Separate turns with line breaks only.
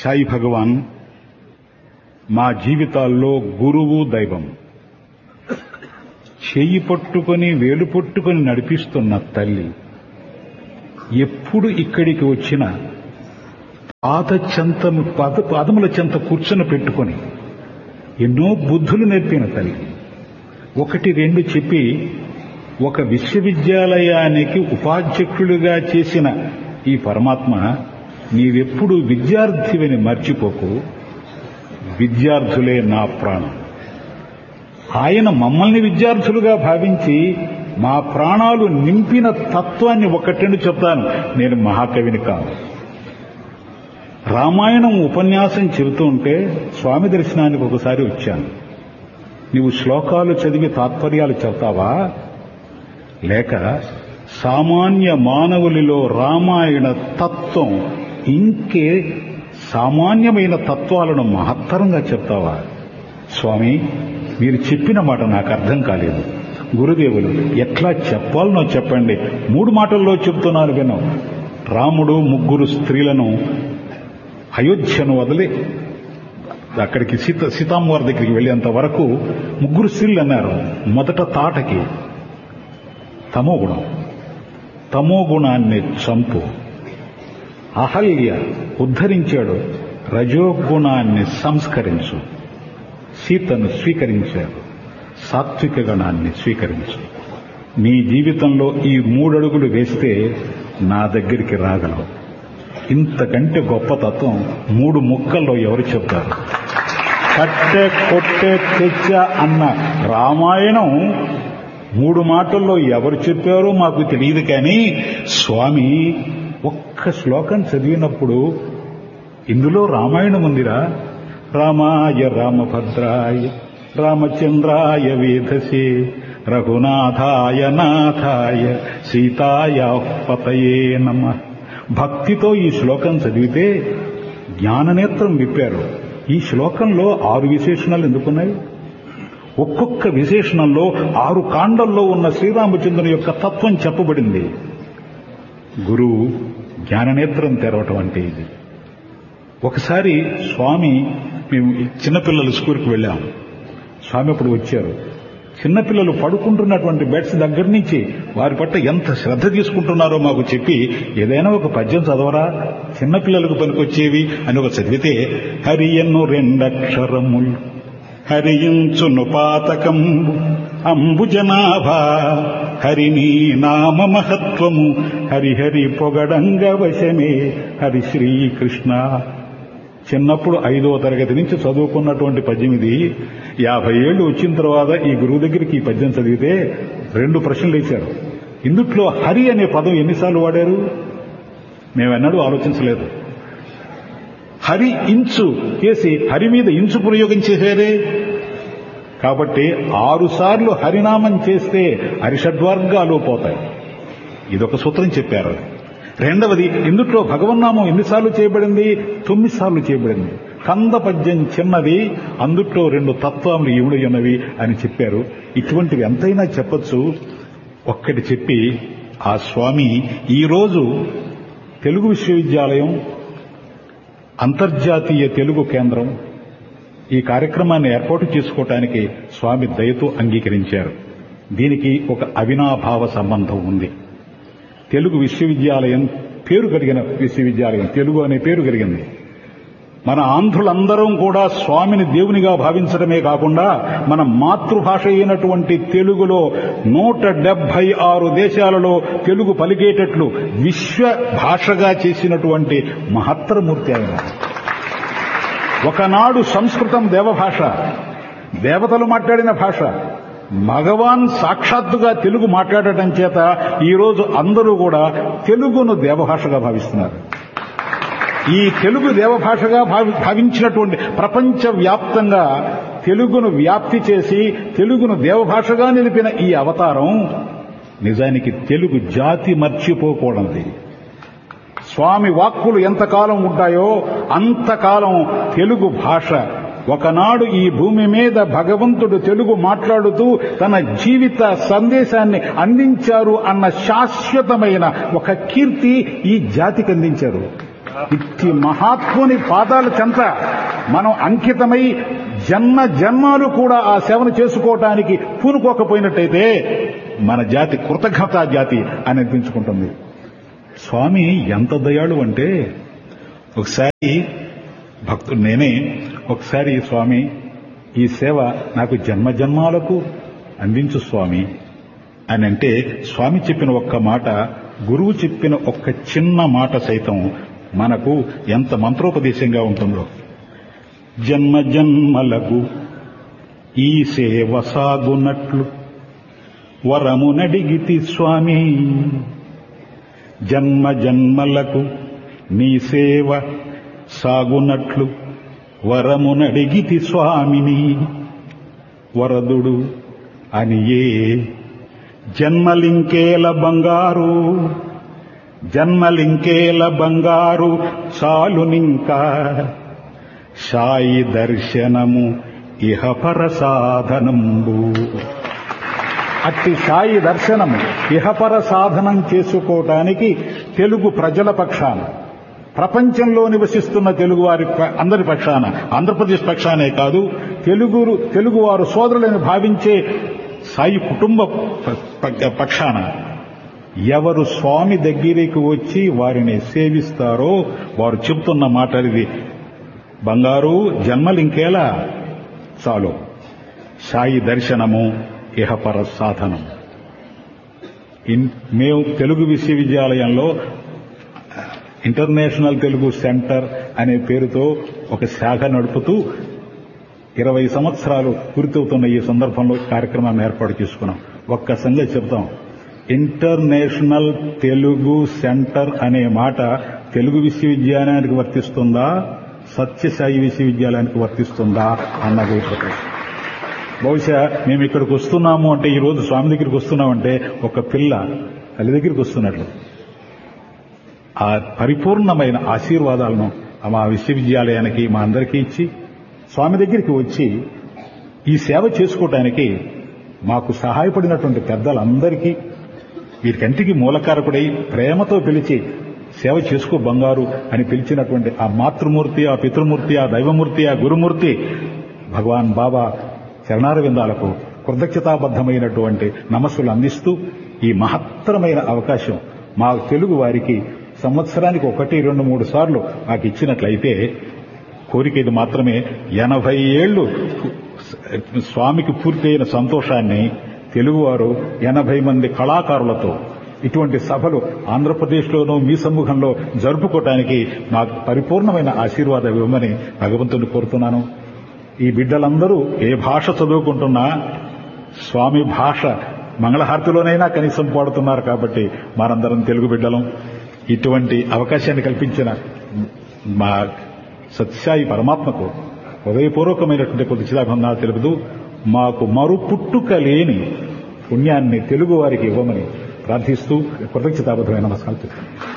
సాయి భగవాన్ మా జీవితాల్లో గురువు దైవం చెయ్యి పట్టుకొని వేలు పట్టుకొని నడిపిస్తున్న తల్లి ఎప్పుడు ఇక్కడికి వచ్చినా పాద చెంతను పాద పాదముల చెంత కూర్చొని పెట్టుకొని ఎన్నో బుద్ధులు నేర్పిన తల్లి ఒకటి రెండు చెప్పి ఒక విశ్వవిద్యాలయానికి ఉపాధ్యక్షులుగా చేసిన ఈ పరమాత్మ నీవెప్పుడు విద్యార్థివని మర్చిపోకు విద్యార్థులే నా ప్రాణం ఆయన మమ్మల్ని విద్యార్థులుగా భావించి మా ప్రాణాలు నింపిన తత్వాన్ని ఒకటెండు చెప్తాను నేను మహాకవిని కాను రామాయణం ఉపన్యాసం చెబుతూ ఉంటే స్వామి దర్శనానికి ఒకసారి వచ్చాను నీవు శ్లోకాలు చదివి తాత్పర్యాలు చెప్తావా లేక సామాన్య మానవులిలో రామాయణ తత్వం ఇంకే సామాన్యమైన తత్వాలను మహత్తరంగా చెప్తావా స్వామి మీరు చెప్పిన మాట నాకు అర్థం కాలేదు గురుదేవులు ఎట్లా చెప్పాలనో చెప్పండి మూడు మాటల్లో చెప్తున్నారు విను రాముడు ముగ్గురు స్త్రీలను అయోధ్యను వదిలి అక్కడికి సీత సీతామ్మవారి దగ్గరికి వెళ్ళేంత వరకు ముగ్గురు స్త్రీలు అన్నారు మొదట తాటకి తమో గుణం తమో గుణాన్ని చంపు అహల్య ఉద్ధరించాడు రజోగుణాన్ని సంస్కరించు సీతను స్వీకరించారు సాత్విక గణాన్ని స్వీకరించు నీ జీవితంలో ఈ మూడడుగులు వేస్తే నా దగ్గరికి రాగలవు ఇంతకంటే గొప్ప తత్వం మూడు ముక్కల్లో ఎవరు చెప్తారు కట్టె కొట్టె తెచ్చ అన్న రామాయణం మూడు మాటల్లో ఎవరు చెప్పారో మాకు తెలియదు కానీ స్వామి ఒక్క శ్లోకం చదివినప్పుడు ఇందులో రామాయణం ఉందిరా రామాయ రామభద్రాయ రామచంద్రాయ వేధసే రఘునాథాయ నాథాయ సీతాయ పతయే నమ భక్తితో ఈ శ్లోకం చదివితే జ్ఞాననేత్రం విప్పారు ఈ శ్లోకంలో ఆరు విశేషణాలు ఎందుకున్నాయి ఒక్కొక్క విశేషణంలో ఆరు కాండల్లో ఉన్న శ్రీరామచంద్రుని యొక్క తత్వం చెప్పబడింది గురువు జ్ఞాననేత్రం తెరవటం అంటే ఇది ఒకసారి స్వామి మేము చిన్నపిల్లల స్కూల్కి వెళ్ళాం స్వామి అప్పుడు వచ్చారు చిన్నపిల్లలు పడుకుంటున్నటువంటి బెడ్స్ దగ్గర నుంచి వారి పట్ల ఎంత శ్రద్ధ తీసుకుంటున్నారో మాకు చెప్పి ఏదైనా ఒక పద్యం చదవరా చిన్నపిల్లలకు పనికొచ్చేవి అని ఒక చదివితే హరియన్ను రెండక్షరములు హరియించును పాతకంబు అంబుజనాభా హరిని నామ మహత్వము హరిహరి పొగడంగ వశమే హరి శ్రీకృష్ణ చిన్నప్పుడు ఐదో తరగతి నుంచి చదువుకున్నటువంటి పద్యం ఇది యాభై ఏళ్ళు వచ్చిన తర్వాత ఈ గురువు దగ్గరికి ఈ పద్యం చదివితే రెండు ప్రశ్నలు ఇచ్చారు ఇందుట్లో హరి అనే పదం ఎన్నిసార్లు వాడారు మేమెన్నడూ ఆలోచించలేదు హరి ఇంచు చేసి హరి మీద ఇంచు ప్రయోగం చేశారే కాబట్టి ఆరు సార్లు హరినామం చేస్తే హరిషడ్వర్గాలు పోతాయి ఇదొక సూత్రం చెప్పారు రెండవది ఇందుట్లో భగవన్నామం ఎన్నిసార్లు చేయబడింది తొమ్మిది సార్లు చేయబడింది కంద పద్యం చిన్నది అందుట్లో రెండు తత్వములు ఇవిడి ఉన్నవి అని చెప్పారు ఇటువంటివి ఎంతైనా చెప్పొచ్చు ఒక్కటి చెప్పి ఆ స్వామి ఈరోజు తెలుగు విశ్వవిద్యాలయం అంతర్జాతీయ తెలుగు కేంద్రం ఈ కార్యక్రమాన్ని ఏర్పాటు చేసుకోవటానికి స్వామి దయతో అంగీకరించారు దీనికి ఒక అవినాభావ సంబంధం ఉంది తెలుగు విశ్వవిద్యాలయం పేరు కలిగిన విశ్వవిద్యాలయం తెలుగు అనే పేరు కలిగింది మన ఆంధ్రులందరం కూడా స్వామిని దేవునిగా భావించడమే కాకుండా మన మాతృభాష అయినటువంటి తెలుగులో నూట డెబ్బై ఆరు దేశాలలో తెలుగు పలికేటట్లు విశ్వ భాషగా చేసినటువంటి మహత్తరమూర్తి ఆయన ఒకనాడు సంస్కృతం దేవభాష దేవతలు మాట్లాడిన భాష భగవాన్ సాక్షాత్తుగా తెలుగు మాట్లాడటం చేత ఈరోజు అందరూ కూడా తెలుగును దేవభాషగా భావిస్తున్నారు ఈ తెలుగు దేవభాషగా భావి భావించినటువంటి ప్రపంచ వ్యాప్తంగా తెలుగును వ్యాప్తి చేసి తెలుగును దేవభాషగా నిలిపిన ఈ అవతారం నిజానికి తెలుగు జాతి మర్చిపోకూడదు స్వామి వాక్కులు ఎంతకాలం ఉంటాయో అంతకాలం తెలుగు భాష ఒకనాడు ఈ భూమి మీద భగవంతుడు తెలుగు మాట్లాడుతూ తన జీవిత సందేశాన్ని అందించారు అన్న శాశ్వతమైన ఒక కీర్తి ఈ జాతికి అందించారు ఇట్టి మహాత్ముని పాదాల చెంత మనం అంకితమై జన్మ జన్మాలు కూడా ఆ సేవను చేసుకోవటానికి పూనుకోకపోయినట్టయితే మన జాతి కృతజ్ఞతా జాతి అని అనిపించుకుంటుంది స్వామి ఎంత దయాళు అంటే ఒకసారి భక్తుడు నేనే ఒకసారి స్వామి ఈ సేవ నాకు జన్మ జన్మాలకు అందించు స్వామి అని అంటే స్వామి చెప్పిన ఒక్క మాట గురువు చెప్పిన ఒక్క చిన్న మాట సైతం మనకు ఎంత మంత్రోపదేశంగా ఉంటుందో జన్మ జన్మలకు ఈ సేవ సాగునట్లు వరమునడిగితి స్వామి జన్మ జన్మలకు నీ సేవ సాగునట్లు వరమునడిగితి స్వామిని వరదుడు అనియే జన్మలింకేల బంగారు జన్మలింకేల బంగారు చాలునింకా సాయి దర్శనము ఇహపర సాధనంబు అట్టి సాయి దర్శనము ఇహపర సాధనం చేసుకోవటానికి తెలుగు ప్రజల పక్షాన ప్రపంచంలో నివసిస్తున్న తెలుగు వారి ప- అందరి పక్షాన ఆంధ్రప్రదేశ్ పక్షానే కాదు తెలుగు తెలుగువారు సోదరులను భావించే సాయి కుటుంబ ప- ప- పక్షాన ఎవరు స్వామి దగ్గరికి వచ్చి వారిని సేవిస్తారో వారు చెప్తున్న మాట ఇది బంగారు జన్మలింకేలా చాలు సాయి దర్శనము ఇహపర సాధనం ఇన్- మేము తెలుగు విశ్వవిద్యాలయంలో ఇంటర్నేషనల్ తెలుగు సెంటర్ అనే పేరుతో ఒక శాఖ నడుపుతూ ఇరవై సంవత్సరాలు పూర్తవుతున్న ఈ సందర్భంలో కార్యక్రమాన్ని ఏర్పాటు చేసుకున్నాం ఒక్క సంగతి చెప్తాం ఇంటర్నేషనల్ తెలుగు సెంటర్ అనే మాట తెలుగు విశ్వవిద్యాలయానికి వర్తిస్తుందా సత్యసాయి విశ్వవిద్యాలయానికి వర్తిస్తుందా అన్నది ప్రశ్న బహుశా మేము ఇక్కడికి వస్తున్నాము అంటే ఈ రోజు స్వామి దగ్గరికి వస్తున్నామంటే ఒక పిల్ల తల్లి దగ్గరికి వస్తున్నట్లు ఆ పరిపూర్ణమైన ఆశీర్వాదాలను మా విశ్వవిద్యాలయానికి మా అందరికీ ఇచ్చి స్వామి దగ్గరికి వచ్చి ఈ సేవ చేసుకోవటానికి మాకు సహాయపడినటువంటి పెద్దలందరికీ వీరికంటికి మూలకారకుడై ప్రేమతో పిలిచి సేవ చేసుకో బంగారు అని పిలిచినటువంటి ఆ మాతృమూర్తి ఆ పితృమూర్తి ఆ దైవమూర్తి ఆ గురుమూర్తి భగవాన్ బాబా చరణారవిందాలకు కృతజ్ఞతాబద్ధమైనటువంటి నమస్సులు అందిస్తూ ఈ మహత్తరమైన అవకాశం మా తెలుగు వారికి సంవత్సరానికి ఒకటి రెండు మూడు సార్లు మాకు ఇచ్చినట్లయితే కోరిక ఇది మాత్రమే ఎనభై ఏళ్లు స్వామికి పూర్తయిన సంతోషాన్ని తెలుగువారు ఎనభై మంది కళాకారులతో ఇటువంటి సభలు ఆంధ్రప్రదేశ్లోనూ మీ సమ్ముఖంలో జరుపుకోవటానికి నాకు పరిపూర్ణమైన ఆశీర్వాదం ఇవ్వమని భగవంతుని కోరుతున్నాను ఈ బిడ్డలందరూ ఏ భాష చదువుకుంటున్నా స్వామి భాష మంగళహారతిలోనైనా కనీసం పాడుతున్నారు కాబట్టి మనందరం తెలుగు బిడ్డలం ఇటువంటి అవకాశాన్ని కల్పించిన మా సత్యసాయి పరమాత్మకు హృదయపూర్వకమైనటువంటి కృతజ్ఞతాబంధాలు తెలుపుతూ మాకు మరు పుట్టుక లేని పుణ్యాన్ని తెలుగు వారికి ఇవ్వమని ప్రార్థిస్తూ కృతజ్ఞతాబద్ధమైన నమస్కారం చెప్తాను